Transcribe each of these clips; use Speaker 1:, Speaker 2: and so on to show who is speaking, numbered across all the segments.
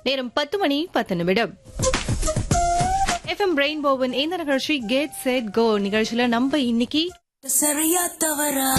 Speaker 1: நேரம் பத்து மணி பத்து நிமிடம் எஃப்எம் ரெயின்போவின் இந்த நிகழ்ச்சி கேட் செட் கோ நிகழ்ச்சியில நம்ம இன்னைக்கு
Speaker 2: சரியா தவறா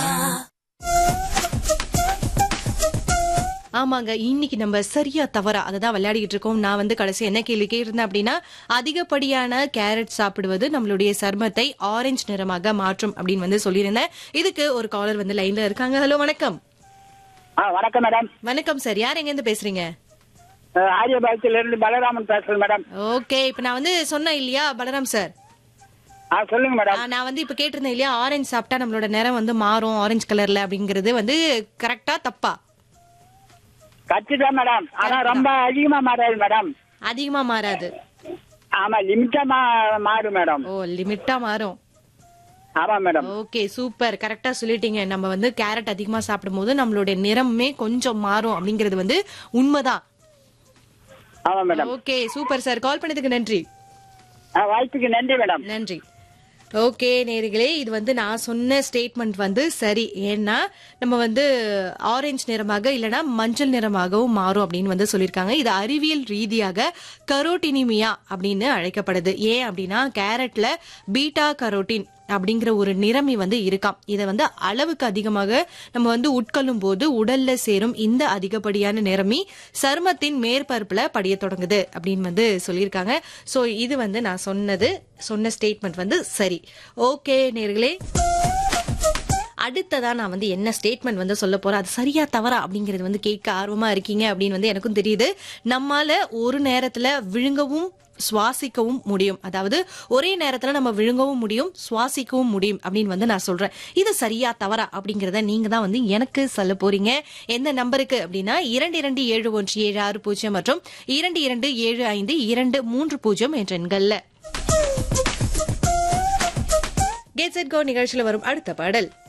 Speaker 1: ஆமாங்க இன்னைக்கு நம்ம சரியா தவறா அதை தான் விளையாடிட்டு இருக்கோம் நான் வந்து கடைசி என்ன கேள்வி கேட்டிருந்தேன் அப்படின்னா அதிகப்படியான கேரட் சாப்பிடுவது நம்மளுடைய சர்மத்தை ஆரஞ்சு நிறமாக மாற்றும் அப்படின்னு வந்து சொல்லியிருந்தேன் இதுக்கு ஒரு காலர் வந்து லைன்ல இருக்காங்க ஹலோ வணக்கம்
Speaker 3: ஆ வணக்கம் மேடம்
Speaker 1: வணக்கம் சார் யார் எங்க இருந்து பேசுறீங்க
Speaker 3: அஹ், ஆரியபாளையத்துல இருந்து பலராமன் பேசுறேன் மேடம்
Speaker 1: ஓகே இப்ப நான் வந்து சொன்னேன் இல்லையா பலராம் சார்
Speaker 3: ஆ சொல்லுங்க மேடம்
Speaker 1: ஆ, நான் வந்து இப்ப கேட்டிருந்தேன் இல்லையா ஆரஞ்சு சாப்பிட்டா நம்மளோட நிறம் வந்து மாறும் ஆரஞ்சு கலர்ல அப்படிங்கிறது வந்து கரெக்டா தப்பா
Speaker 3: கச்சுதான் மேடம் ஆனா ரொம்ப அதிகமா மாறாது மேடம்
Speaker 1: அதிகமா மாறாது
Speaker 3: ஆமா லிமிட்டா மா மாறும் மேடம்
Speaker 1: ஓ லிமிட்டா மாறும்
Speaker 3: ஆமா மேடம்
Speaker 1: ஓகே சூப்பர் கரெக்டா சொல்லிட்டீங்க நம்ம வந்து கேரட் அதிகமா சாப்பிடும்போது நம்மளுடைய நிறமே கொஞ்சம் மாறும் அப்படிங்கிறது வந்து உண்மைதான்
Speaker 3: ஆமா madam
Speaker 1: okay super sir call பண்ணதுக்கு நன்றி
Speaker 3: ஆ, வாய்ப்புக்கு நன்றி மேடம்
Speaker 1: நன்றி ஓகே நேர்களே இது வந்து நான் சொன்ன ஸ்டேட்மெண்ட் வந்து சரி ஏன்னா நம்ம வந்து ஆரஞ்சு நிறமாக இல்லனா மஞ்சள் நிறமாகவும் மாறும் அப்படின்னு வந்து சொல்லியிருக்காங்க இது அறிவியல் ரீதியாக கரோட்டினிமியா அப்படின்னு அழைக்கப்படுது ஏன் அப்படின்னா கேரட்ல பீட்டா கரோட்டின் அப்படிங்கிற ஒரு நிறமி வந்து இருக்காம் இதை வந்து அளவுக்கு அதிகமாக நம்ம வந்து உட்கொள்ளும் போது உடல்ல சேரும் இந்த அதிகப்படியான நிறமி சருமத்தின் மேற்பரப்புல படிய தொடங்குது அப்படின்னு வந்து சொல்லியிருக்காங்க சோ இது வந்து நான் சொன்னது சொன்ன ஸ்டேட்மெண்ட் வந்து சரி ஓகே நேர்களே அடுத்ததா நான் வந்து என்ன ஸ்டேட்மெண்ட் வந்து சொல்ல போறேன் அது சரியா தவறா அப்படிங்கிறது வந்து கேட்க ஆர்வமா இருக்கீங்க அப்படின்னு வந்து எனக்கும் தெரியுது நம்மால ஒரு நேரத்துல விழுங்கவும் சுவாசிக்கவும் முடியும் அதாவது ஒரே நேரத்துல நம்ம விழுங்கவும் முடியும் சுவாசிக்கவும் முடியும் அப்படின்னு வந்து நான் சொல்றேன் இது சரியா தவறா அப்படிங்கறத நீங்க தான் வந்து எனக்கு சொல்ல போறீங்க எந்த நம்பருக்கு அப்படின்னா இரண்டு இரண்டு ஏழு ஒன்று ஏழு ஆறு பூஜ்ஜியம் மற்றும் இரண்டு இரண்டு ஏழு ஐந்து இரண்டு மூன்று பூஜ்ஜியம் என்ற எண்கள்ல கெட் செட் கோ நிகழ்ச்சியில வரும் அடுத்த பாடல்